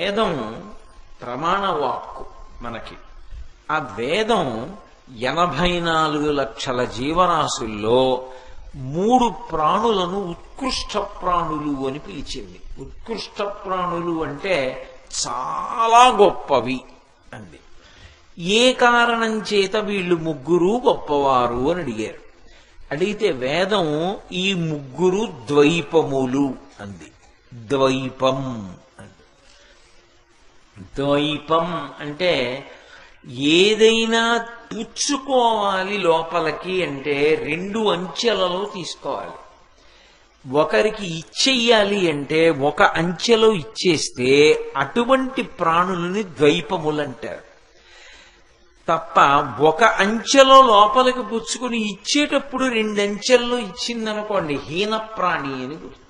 వేదం ప్రమాణ వాక్కు మనకి ఆ వేదం ఎనభై నాలుగు లక్షల జీవరాశుల్లో మూడు ప్రాణులను ఉత్కృష్ట ప్రాణులు అని పిలిచింది ఉత్కృష్ట ప్రాణులు అంటే చాలా గొప్పవి అంది ఏ కారణం చేత వీళ్ళు ముగ్గురు గొప్పవారు అని అడిగారు అడిగితే వేదం ఈ ముగ్గురు ద్వైపములు అంది ద్వైపం అంది ద్వైపం అంటే ఏదైనా పుచ్చుకోవాలి లోపలికి అంటే రెండు అంచెలలో తీసుకోవాలి ఒకరికి ఇచ్చేయాలి అంటే ఒక అంచెలో ఇచ్చేస్తే అటువంటి ప్రాణులని ద్వైపములంటారు తప్ప ఒక అంచెలో లోపలికి పుచ్చుకుని ఇచ్చేటప్పుడు రెండు అంచెల్లో ఇచ్చిందనుకోండి హీన ప్రాణి అని గుర్తు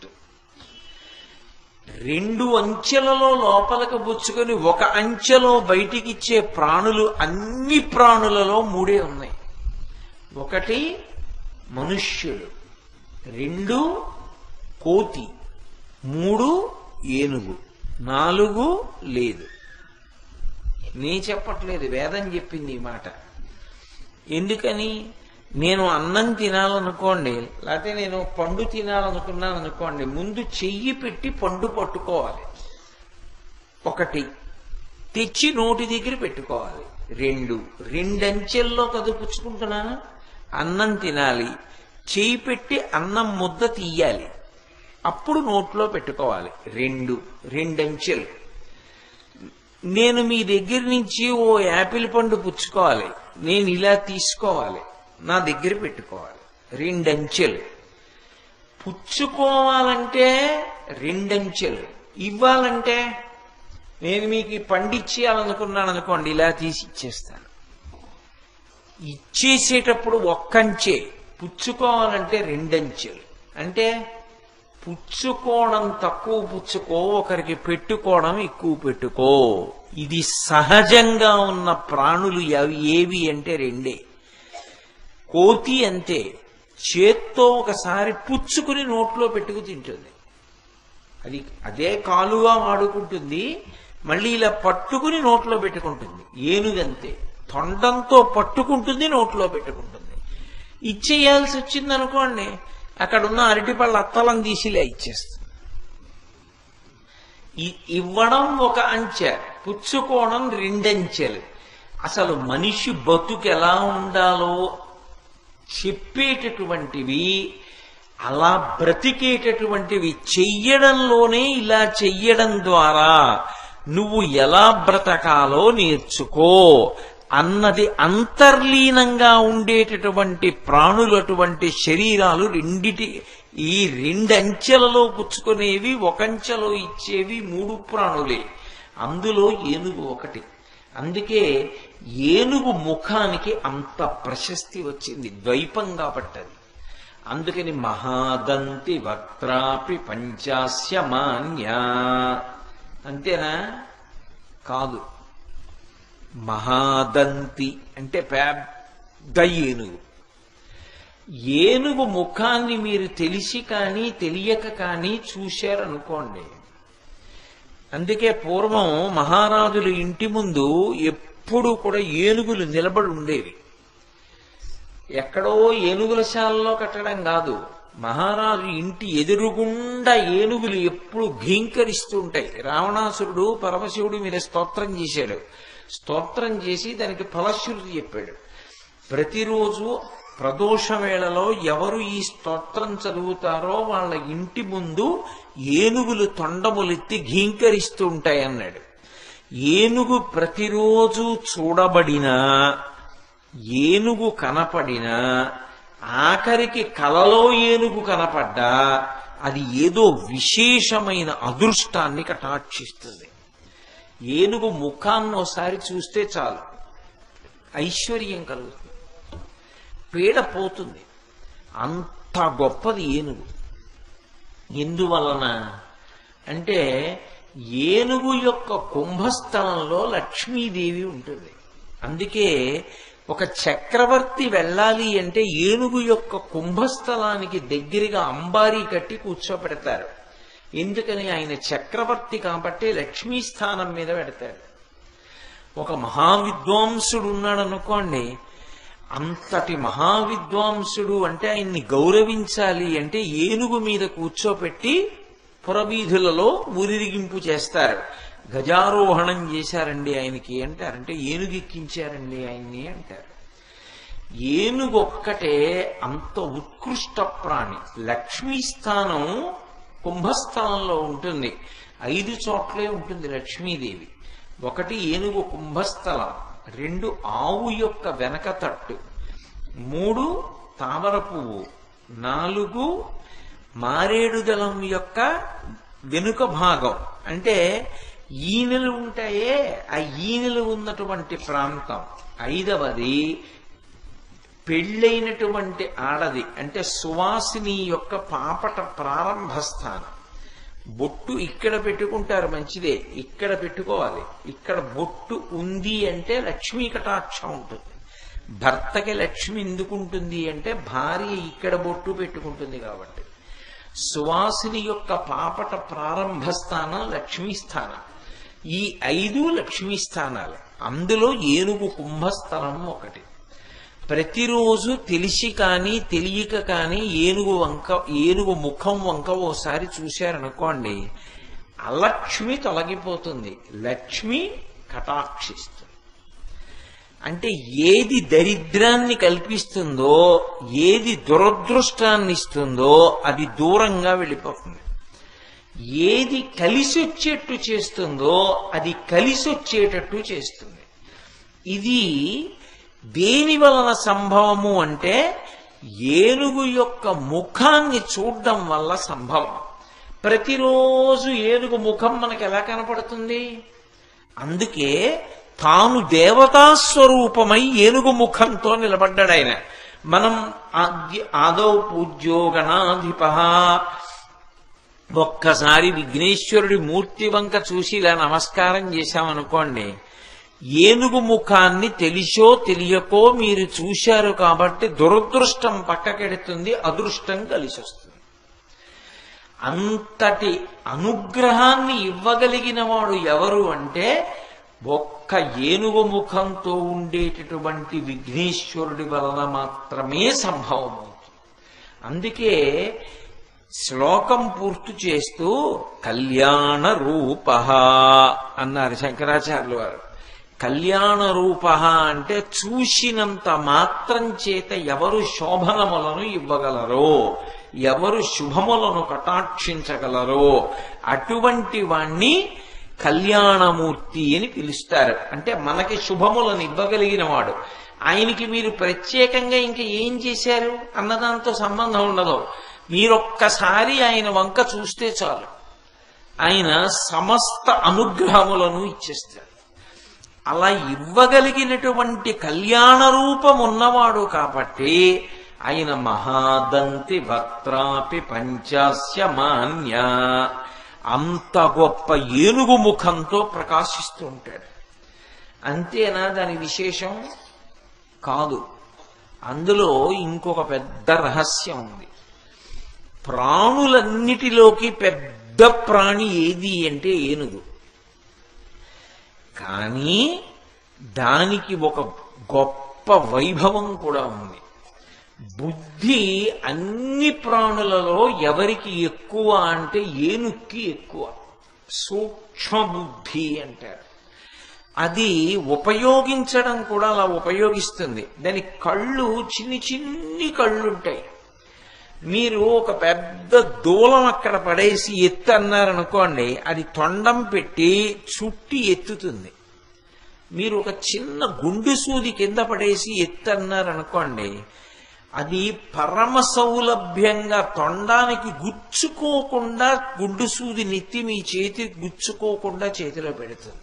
రెండు అంచెలలో లోపలికి పుచ్చుకొని ఒక అంచెలో బయటికి ఇచ్చే ప్రాణులు అన్ని ప్రాణులలో మూడే ఉన్నాయి ఒకటి మనుష్యుడు రెండు కోతి మూడు ఏనుగు నాలుగు లేదు నీ చెప్పట్లేదు వేదం చెప్పింది ఈ మాట ఎందుకని నేను అన్నం తినాలనుకోండి లేకపోతే నేను పండు తినాలనుకున్నాను అనుకోండి ముందు చెయ్యి పెట్టి పండు పట్టుకోవాలి ఒకటి తెచ్చి నోటి దగ్గర పెట్టుకోవాలి రెండు రెండంచెల్లో కదుపుచ్చుకుంటున్నాను అన్నం తినాలి చేయి పెట్టి అన్నం ముద్ద తీయాలి అప్పుడు నోట్లో పెట్టుకోవాలి రెండు రెండంచెలు నేను మీ దగ్గర నుంచి ఓ యాపిల్ పండు పుచ్చుకోవాలి నేను ఇలా తీసుకోవాలి నా దగ్గర పెట్టుకోవాలి రెండంచెలు పుచ్చుకోవాలంటే రెండంచెలు ఇవ్వాలంటే నేను మీకు ఈ పండు ఇచ్చేయాలనుకున్నాను అనుకోండి ఇలా తీసి ఇచ్చేస్తాను ఇచ్చేసేటప్పుడు ఒక్కంచే పుచ్చుకోవాలంటే రెండంచెలు అంటే పుచ్చుకోవడం తక్కువ పుచ్చుకో ఒకరికి పెట్టుకోవడం ఎక్కువ పెట్టుకో ఇది సహజంగా ఉన్న ప్రాణులు అవి ఏవి అంటే రెండే కోతి అంతే చేత్తో ఒకసారి పుచ్చుకుని నోట్లో పెట్టుకు తింటుంది అది అదే కాలుగా వాడుకుంటుంది మళ్ళీ ఇలా పట్టుకుని నోట్లో పెట్టుకుంటుంది ఏనుగంతే తొండంతో పట్టుకుంటుంది నోట్లో పెట్టుకుంటుంది ఇచ్చేయాల్సి వచ్చింది అనుకోండి అక్కడున్న అరటిపళ్ళ అత్తలం తీసిలే ఇచ్చేస్తుంది ఇవ్వడం ఒక అంచె పుచ్చుకోవడం రెండంచెలు అసలు మనిషి బతుకు ఎలా ఉండాలో చెప్పేటటువంటివి అలా బ్రతికేటటువంటివి చెయ్యడంలోనే ఇలా చెయ్యడం ద్వారా నువ్వు ఎలా బ్రతకాలో నేర్చుకో అన్నది అంతర్లీనంగా ఉండేటటువంటి ప్రాణులటువంటి శరీరాలు రెండిటి ఈ రెండంచెలలో పుచ్చుకునేవి ఒకంచెలో ఇచ్చేవి మూడు ప్రాణులే అందులో ఏనుగు ఒకటి అందుకే ఏనుగు ముఖానికి అంత ప్రశస్తి వచ్చింది ద్వైపం కాబట్టది అందుకని మహాదంతి వక్త్రాపి పంచాస్య మాన్య అంతేనా కాదు మహాదంతి అంటే పెద్ద ఏనుగు ఏనుగు ముఖాన్ని మీరు తెలిసి కానీ తెలియక కానీ చూశారనుకోండి అందుకే పూర్వం మహారాజుల ఇంటి ముందు ఎప్పుడు కూడా ఏనుగులు నిలబడి ఉండేవి ఎక్కడో ఏనుగుల శాలలో కట్టడం కాదు మహారాజు ఇంటి ఎదురుగుండా ఏనుగులు ఎప్పుడు ఘీంకరిస్తుంటాయి రావణాసురుడు పరమశివుడు మీద స్తోత్రం చేశాడు స్తోత్రం చేసి దానికి ఫలశ్రుతి చెప్పాడు ప్రతిరోజు ప్రదోష వేళలో ఎవరు ఈ స్తోత్రం చదువుతారో వాళ్ళ ఇంటి ముందు ఏనుగులు తొండములెత్తి ఘీంకరిస్తూ ఉంటాయి అన్నాడు ఏనుగు ప్రతిరోజు చూడబడినా ఏనుగు కనపడినా ఆఖరికి కలలో ఏనుగు కనపడ్డా అది ఏదో విశేషమైన అదృష్టాన్ని కటాక్షిస్తుంది ఏనుగు ముఖాన్ని ఒకసారి చూస్తే చాలు ఐశ్వర్యం కలుగుతుంది పీడ పోతుంది అంత గొప్పది ఏనుగు ఎందువలన అంటే ఏనుగు యొక్క కుంభస్థలంలో లక్ష్మీదేవి ఉంటుంది అందుకే ఒక చక్రవర్తి వెళ్ళాలి అంటే ఏనుగు యొక్క కుంభస్థలానికి దగ్గరగా అంబారీ కట్టి కూర్చోపెడతారు ఎందుకని ఆయన చక్రవర్తి కాబట్టి లక్ష్మీ స్థానం మీద పెడతాడు ఒక మహావిద్వాంసుడు ఉన్నాడు అనుకోండి అంతటి మహావిద్వాంసుడు అంటే ఆయన్ని గౌరవించాలి అంటే ఏనుగు మీద కూర్చోపెట్టి పురవీధులలో ఊరిరిగింపు చేస్తారు గజారోహణం చేశారండి ఆయనకి అంటారంటే ఏనుగు ఎక్కించారండి ఆయన్ని అంటారు ఏనుగు ఒక్కటే అంత ఉత్కృష్ట ప్రాణి లక్ష్మీ స్థానం కుంభస్థలంలో ఉంటుంది ఐదు చోట్లే ఉంటుంది లక్ష్మీదేవి ఒకటి ఏనుగు కుంభస్థలం రెండు ఆవు యొక్క వెనక తట్టు మూడు తామర పువ్వు నాలుగు మారేడు దళం యొక్క వెనుక భాగం అంటే ఈనెలు ఉంటాయే ఆ ఈనెలు ఉన్నటువంటి ప్రాంతం ఐదవది పెళ్ళైనటువంటి ఆడది అంటే సువాసిని యొక్క పాపట ప్రారంభ స్థానం బొట్టు ఇక్కడ పెట్టుకుంటారు మంచిదే ఇక్కడ పెట్టుకోవాలి ఇక్కడ బొట్టు ఉంది అంటే లక్ష్మీ కటాక్షం ఉంటుంది భర్తకి లక్ష్మి ఎందుకు ఉంటుంది అంటే భార్య ఇక్కడ బొట్టు పెట్టుకుంటుంది కాబట్టి సువాసిని యొక్క పాపట ప్రారంభ స్థానం లక్ష్మీ స్థానం ఈ ఐదు లక్ష్మీ స్థానాలు అందులో ఏనుగు కుంభస్థలం ఒకటి ప్రతిరోజు తెలిసి కానీ తెలియక కానీ ఏనుగు వంక ఏనుగు ముఖం వంక ఓసారి చూశారనుకోండి అలక్ష్మి తొలగిపోతుంది లక్ష్మి కటాక్షిస్తుంది అంటే ఏది దరిద్రాన్ని కల్పిస్తుందో ఏది దురదృష్టాన్ని ఇస్తుందో అది దూరంగా వెళ్ళిపోతుంది ఏది కలిసి వచ్చేట్టు చేస్తుందో అది కలిసి వచ్చేటట్టు చేస్తుంది ఇది దేని వలన సంభవము అంటే ఏనుగు యొక్క ముఖాన్ని చూడడం వల్ల సంభవం ప్రతిరోజు ఏనుగు ముఖం మనకు ఎలా కనపడుతుంది అందుకే తాను దేవతాస్వరూపమై ఏనుగు ముఖంతో నిలబడ్డాడు ఆయన మనం ఆద్య ఆదౌ పూజ్యో గణాధిప ఒక్కసారి విఘ్నేశ్వరుడి మూర్తి వంక చూసి ఇలా నమస్కారం చేశామనుకోండి ఏనుగు ముఖాన్ని తెలిసో తెలియకో మీరు చూశారు కాబట్టి దురదృష్టం పక్కకెడుతుంది అదృష్టం కలిసి వస్తుంది అంతటి అనుగ్రహాన్ని ఇవ్వగలిగిన వాడు ఎవరు అంటే ఒక్క ఏనుగు ముఖంతో ఉండేటటువంటి విఘ్నేశ్వరుడి వలన మాత్రమే సంభవమవుతుంది అందుకే శ్లోకం పూర్తి చేస్తూ కళ్యాణ రూప అన్నారు శంకరాచార్యులు వారు కళ్యాణ రూప అంటే చూసినంత మాత్రం చేత ఎవరు శోభనములను ఇవ్వగలరో ఎవరు శుభములను కటాక్షించగలరో అటువంటి వాణ్ణి కళ్యాణమూర్తి అని పిలుస్తారు అంటే మనకి శుభములను ఇవ్వగలిగిన వాడు ఆయనకి మీరు ప్రత్యేకంగా ఇంకా ఏం చేశారు అన్నదాంతో సంబంధం ఉండదు మీరొక్కసారి ఆయన వంక చూస్తే చాలు ఆయన సమస్త అనుగ్రహములను ఇచ్చేస్తారు అలా ఇవ్వగలిగినటువంటి కళ్యాణ రూపం ఉన్నవాడు కాబట్టి ఆయన మహాదంతి వక్త్రాపి పంచాస్య మాన్య అంత గొప్ప ఏనుగు ముఖంతో ప్రకాశిస్తూ ఉంటాడు అంతేనా దాని విశేషం కాదు అందులో ఇంకొక పెద్ద రహస్యం ఉంది ప్రాణులన్నిటిలోకి పెద్ద ప్రాణి ఏది అంటే ఏనుగు కానీ దానికి ఒక గొప్ప వైభవం కూడా ఉంది బుద్ధి అన్ని ప్రాణులలో ఎవరికి ఎక్కువ అంటే ఏనుక్కి ఎక్కువ సూక్ష్మ బుద్ధి అంటారు అది ఉపయోగించడం కూడా అలా ఉపయోగిస్తుంది దాని కళ్ళు చిన్ని చిన్ని కళ్ళు ఉంటాయి మీరు ఒక పెద్ద దూలం అక్కడ పడేసి ఎత్తు అన్నారనుకోండి అది తొండం పెట్టి చుట్టి ఎత్తుతుంది మీరు ఒక చిన్న గుండు సూది కింద పడేసి ఎత్తు అన్నారనుకోండి అది పరమ సౌలభ్యంగా తొండానికి గుచ్చుకోకుండా గుండు సూది నెత్తి మీ చేతి గుచ్చుకోకుండా చేతిలో పెడుతుంది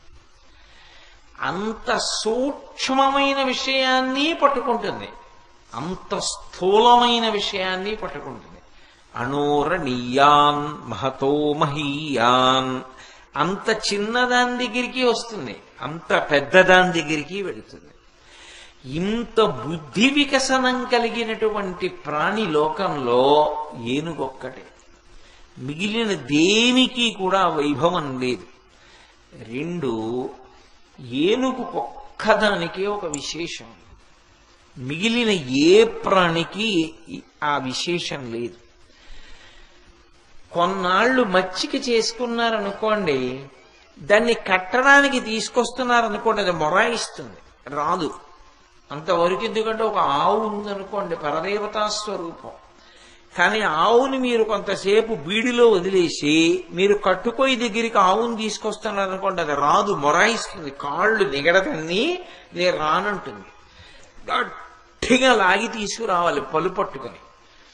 అంత సూక్ష్మమైన విషయాన్ని పట్టుకుంటుంది అంత స్థూలమైన విషయాన్ని పట్టుకుంటుంది అణోరణీయాన్ మహతో మహీయాన్ అంత చిన్నదాని దగ్గరికి వస్తుంది అంత పెద్దదాని దగ్గరికి వెళుతుంది ఇంత బుద్ధి వికసనం కలిగినటువంటి ప్రాణి లోకంలో ఏనుగొక్కటే మిగిలిన దేనికి కూడా వైభవం లేదు రెండు ఏనుగు ఒక్కదానికే ఒక విశేషం మిగిలిన ఏ ప్రాణికి ఆ విశేషం లేదు కొన్నాళ్ళు మచ్చిక చేసుకున్నారనుకోండి దాన్ని కట్టడానికి తీసుకొస్తున్నారనుకోండి అది మొరాయిస్తుంది రాదు అంతవరకు ఎందుకంటే ఒక ఆవు ఉందనుకోండి పరదేవతా స్వరూపం కానీ ఆవుని మీరు కొంతసేపు బీడిలో వదిలేసి మీరు కట్టుకోయి దగ్గరికి ఆవుని తీసుకొస్తున్నారనుకోండి అది రాదు మొరాయిస్తుంది కాళ్ళు నిగడదన్ని నేను రానంటుంది గట్టిగా లాగి తీసుకురావాలి పలు పట్టుకొని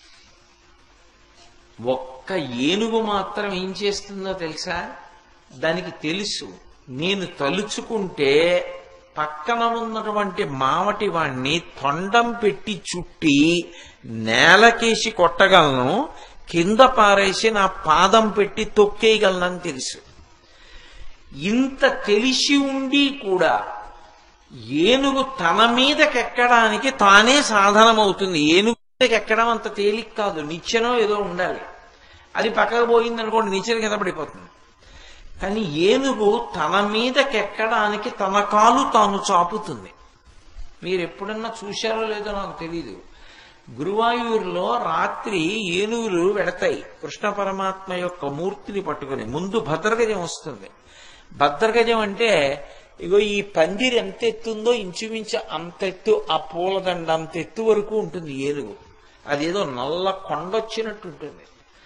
ఒక్క ఏనుగు మాత్రం ఏం చేస్తుందో తెలుసా దానికి తెలుసు నేను తలుచుకుంటే పక్కన ఉన్నటువంటి మావటి వాణ్ణి తొండం పెట్టి చుట్టి నేలకేసి కొట్టగలను కింద పారేసి నా పాదం పెట్టి తొక్కేయగలనని తెలుసు ఇంత తెలిసి ఉండి కూడా ఏనుగు తన మీదకెక్కడానికి తానే సాధనమవుతుంది ఏనుగు మీదకి ఎక్కడం అంత తేలిక కాదు నిచ్చెనో ఏదో ఉండాలి అది పక్కకు పోయింది అనుకోండి నిచ్చెన కింద పడిపోతుంది కానీ ఏనుగు తన మీదకెక్కడానికి తన కాలు తాను చాపుతుంది మీరు ఎప్పుడన్నా చూశారో లేదో నాకు తెలియదు గురువాయూరులో రాత్రి ఏనుగులు వెడతాయి కృష్ణ పరమాత్మ యొక్క మూర్తిని పట్టుకుని ముందు భద్రగజం వస్తుంది భద్రగజం అంటే ఇగో ఈ పందిరి ఎంత ఎత్తుందో ఇంచుమించు అంత ఎత్తు ఆ పూలదండ అంత ఎత్తు వరకు ఉంటుంది ఏనుగు అదేదో నల్ల కొండొచ్చినట్టు ఉంటుంది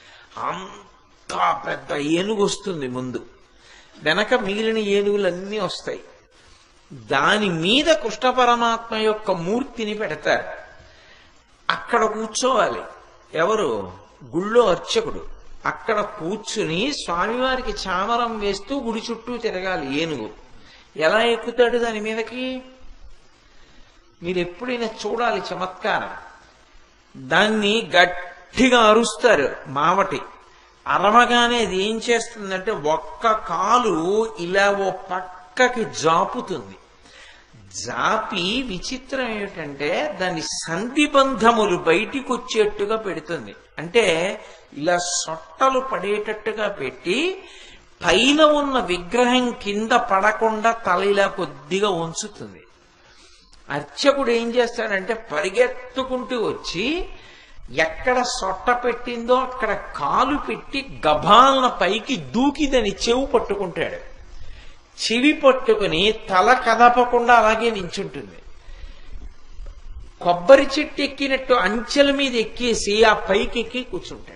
అంత పెద్ద ఏనుగు వస్తుంది ముందు వెనక మిగిలిన ఏనుగులన్నీ వస్తాయి దాని మీద కృష్ణ పరమాత్మ యొక్క మూర్తిని పెడతారు అక్కడ కూర్చోవాలి ఎవరు గుళ్ళో అర్చకుడు అక్కడ కూర్చుని స్వామివారికి చామరం వేస్తూ గుడి చుట్టూ తిరగాలి ఏనుగు ఎలా ఎక్కుతాడు దాని మీదకి మీరు ఎప్పుడైనా చూడాలి చమత్కారం దాన్ని గట్టిగా అరుస్తారు మావటి అరవగానే అది ఏం చేస్తుందంటే ఒక్క కాలు ఇలా ఓ పక్కకి జాపుతుంది జాపి విచిత్రం ఏమిటంటే దాని సంధిబంధములు బయటికి వచ్చేట్టుగా పెడుతుంది అంటే ఇలా సొట్టలు పడేటట్టుగా పెట్టి పైన ఉన్న విగ్రహం కింద పడకుండా తల ఇలా కొద్దిగా ఉంచుతుంది అర్చకుడు ఏం చేస్తాడంటే పరిగెత్తుకుంటూ వచ్చి ఎక్కడ సొట్ట పెట్టిందో అక్కడ కాలు పెట్టి గభాలన పైకి దూకి దాని చెవు పట్టుకుంటాడు చెవి పట్టుకుని తల కదపకుండా అలాగే నించుంటుంది కొబ్బరి చెట్టు ఎక్కినట్టు అంచెల మీద ఎక్కేసి ఆ పైకి ఎక్కి కూర్చుంటాడు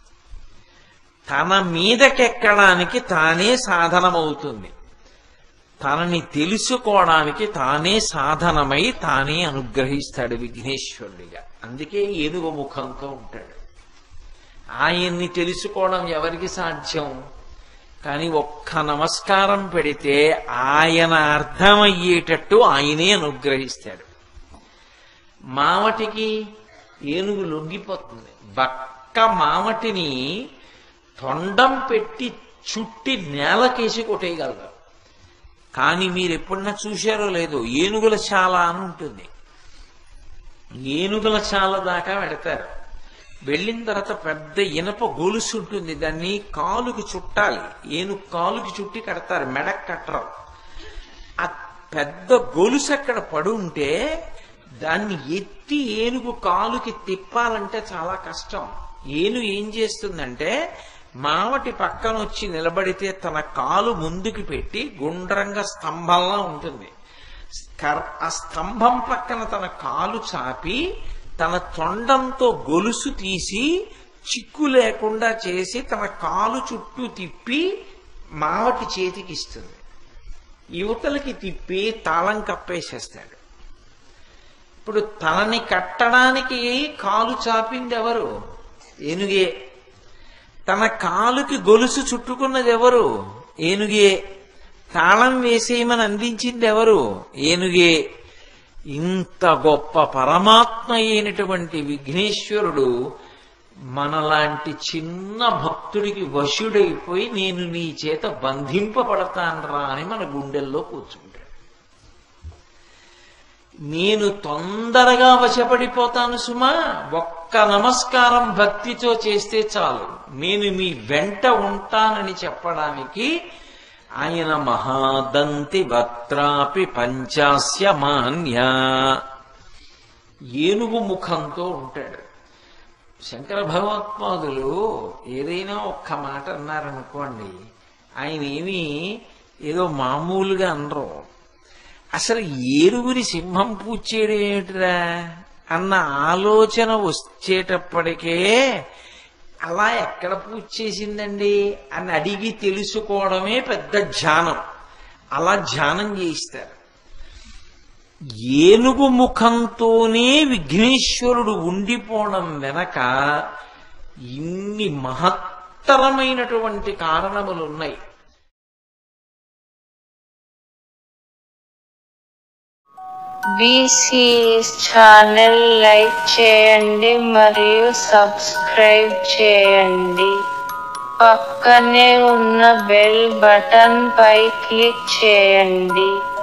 తన మీదకెక్కడానికి తానే సాధనమవుతుంది తనని తెలుసుకోవడానికి తానే సాధనమై తానే అనుగ్రహిస్తాడు విఘ్నేశ్వరుడిగా అందుకే ఏనుగు ముఖంతో ఉంటాడు ఆయన్ని తెలుసుకోవడం ఎవరికి సాధ్యం కానీ ఒక్క నమస్కారం పెడితే ఆయన అర్థమయ్యేటట్టు ఆయనే అనుగ్రహిస్తాడు మావటికి ఏనుగు లొంగిపోతుంది బక్క మావటిని తొండం పెట్టి చుట్టి నేలకేసి కొట్టేయగలరు కానీ మీరు ఎప్పుడన్నా చూశారో లేదో ఏనుగుల శాల అని ఉంటుంది ఏనుగుల శాల దాకా వెడతారు వెళ్ళిన తర్వాత పెద్ద ఇనప గొలుసు ఉంటుంది దాన్ని కాలుకి చుట్టాలి ఏనుగు కాలుకి చుట్టి కడతారు మెడక్ కట్టరు ఆ పెద్ద గొలుసు అక్కడ పడి ఉంటే దాన్ని ఎత్తి ఏనుగు కాలుకి తిప్పాలంటే చాలా కష్టం ఏనుగు ఏం చేస్తుందంటే మావటి పక్కన వచ్చి నిలబడితే తన కాలు ముందుకు పెట్టి గుండ్రంగా స్తంభంలా ఉంటుంది కర్- ఆ స్తంభం పక్కన తన కాలు చాపి తన తొండంతో గొలుసు తీసి చిక్కు లేకుండా చేసి తన కాలు చుట్టూ తిప్పి మావటి చేతికి ఇస్తుంది యువతలకి తిప్పి తాళం కప్పేసేస్తాడు ఇప్పుడు తనని కట్టడానికి కాలు చాపింది ఎవరు ఏనుగే తన కాలుకి గొలుసు చుట్టుకున్నది ఎవరు ఏనుగే తాళం వేసేయమని అందించింది ఎవరు ఏనుగే ఇంత గొప్ప పరమాత్మ అయినటువంటి విఘ్నేశ్వరుడు మనలాంటి చిన్న భక్తుడికి వశుడైపోయి నేను నీ చేత బంధింపబడతానరా అని మన గుండెల్లో కూర్చుంటాడు నేను తొందరగా వశపడిపోతాను సుమా ఒక్క ఒక్క నమస్కారం భక్తితో చేస్తే చాలు నేను మీ వెంట ఉంటానని చెప్పడానికి ఆయన మహాదంతి వక్త్రాపి పంచాస్య మాన్య ఏనుగు ముఖంతో ఉంటాడు శంకర భగవత్పాదులు ఏదైనా ఒక్క మాట అన్నారనుకోండి ఆయన ఏమి ఏదో మామూలుగా అనరు అసలు ఏరుగురి సింహం పూజ చేయడం ఏమిటిరా అన్న ఆలోచన వచ్చేటప్పటికే అలా ఎక్కడ పూజ చేసిందండి అని అడిగి తెలుసుకోవడమే పెద్ద ధ్యానం అలా ధ్యానం చేయిస్తారు ఏనుగు ముఖంతోనే విఘ్నేశ్వరుడు ఉండిపోవడం వెనక ఇన్ని మహత్తరమైనటువంటి కారణములున్నాయి బీసీఎస్ ఛానల్ లైక్ చేయండి మరియు సబ్స్క్రైబ్ చేయండి పక్కనే ఉన్న బెల్ బటన్ పై క్లిక్ చేయండి